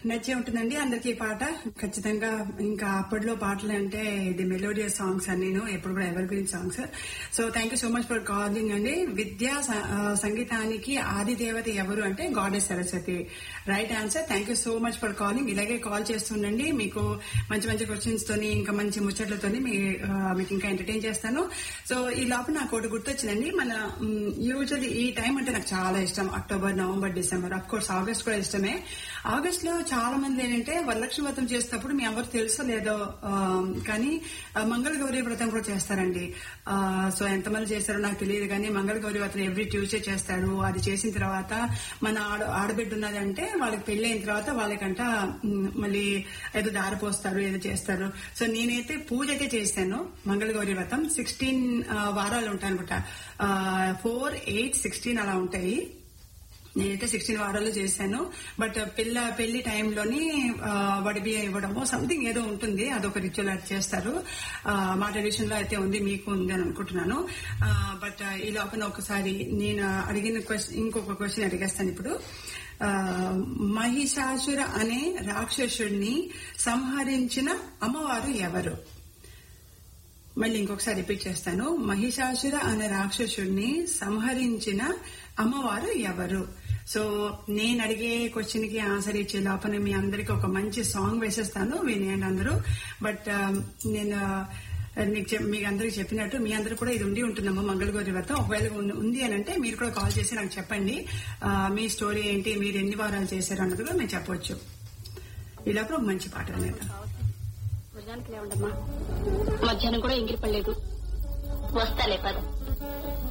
నచ్చే ఉంటుందండి అందరికి ఈ పాట ఖచ్చితంగా ఇంకా అప్పట్లో పాటలు అంటే ఇది మెలోడియస్ సాంగ్స్ అన్నీను ఎప్పుడు కూడా evergreen songs so thank you so much for calling అండి విద్యా స- ఆ, సంగీతానికి ఆది దేవత ఎవరు అంటే goddess Saraswati right answer thank you so much for calling ఇలాగే కాల్ చేస్తుండండి మీకు మంచి మంచి క్వశ్చన్స్ తోని ఇంకా మంచి ముచ్చట్లతోని మీ ఆ, మీకు ఇంకా ఎంటర్టైన్ చేస్తాను సో ఈ లోపల నాకు ఒకటి గుర్తొచ్చిందండి మన యూజువల్లీ ఈ టైం అంటే నాకు చాలా ఇష్టం October November December of course August కూడా ఇష్టమే ఆగస్ట్ లో చాలా మంది ఏంటంటే వరలక్ష్మి వ్రతం చేసేటప్పుడు మీ ఎవరు తెలుసో లేదో ఆ, కానీ ఆ, మంగళ గౌరీ వ్రతం కూడా చేస్తారండి ఆ, సో ఎంతమంది చేస్తారో నాకు తెలియదు కానీ మంగళ గౌరీ వ్రతం ఎవ్రీ ట్యూస్డే చేస్తారు అది చేసిన తర్వాత మన ఆడ ఆడబిడ్డ ఉన్నదంటే వాళ్ళకి పెళ్లి అయిన తర్వాత వాళ్ళకంట మ్, మళ్ళీ ఏదో దారి పోస్తారు ఏదో చేస్తారు సో నేనైతే పూజ అయితే చేశాను మంగళ గౌరీ వ్రతం సిక్స్టీన్ వారాలు ఉంటాయి అనమాట ఫోర్ ఎయిట్ సిక్స్టీన్ అలా ఉంటాయి నేనైతే సిక్స్టీన్ వారాలు చేశాను బట్ పిల్ల పెళ్లి టైంలోని వడిబియ్య ఇవ్వడము సంథింగ్ ఏదో ఉంటుంది అదొక రిచువల్ అది చేస్తారు ఆ, మా ట్రెడిషన్ లో అయితే ఉంది మీకు ఉంది అని అనుకుంటున్నాను బట్ ఈ లోపల ఒకసారి నేను అడిగిన క్వశ్చన్ ఇంకొక క్వశ్చన్ అడిగేస్తాను ఇప్పుడు ఆ, మహిషాసుర అనే రాక్షసుడిని సంహరించిన అమ్మవారు ఎవరు మళ్ళీ ఇంకొకసారి రిపీట్ చేస్తాను మహిషాసుర అనే రాక్షసుడిని సంహరించిన అమ్మవారు ఎవరు సో నేను అడిగే క్వశ్చన్ కి ఆన్సర్ ఇచ్చే లోపల మీ అందరికి ఒక మంచి సాంగ్ వేసేస్తాను వినేయండి అందరూ బట్ నేను నీకు చెప్- మీకు అందరికి చెప్పినట్టు మీ అందరూ కూడా ఇది ఉండి ఉంటుందమ్మా మంగళగౌరి వ్రతం ఒకవేళ ఉన్- ఉంది అని అంటే మీరు కూడా కాల్ చేసి నాకు చెప్పండి ఆ, మీ స్టోరీ ఏంటి మీరు ఎన్ని వారాలు చేశారు అన్నది కూడా మేము చెప్పొచ్చు ఈ లోపల ఒక మంచి పాట వినేద్దాం భుజానికి లేవండమ్మా మధ్యాహ్నం కూడా ఎంగిలి పడలేదు వస్తాలే పద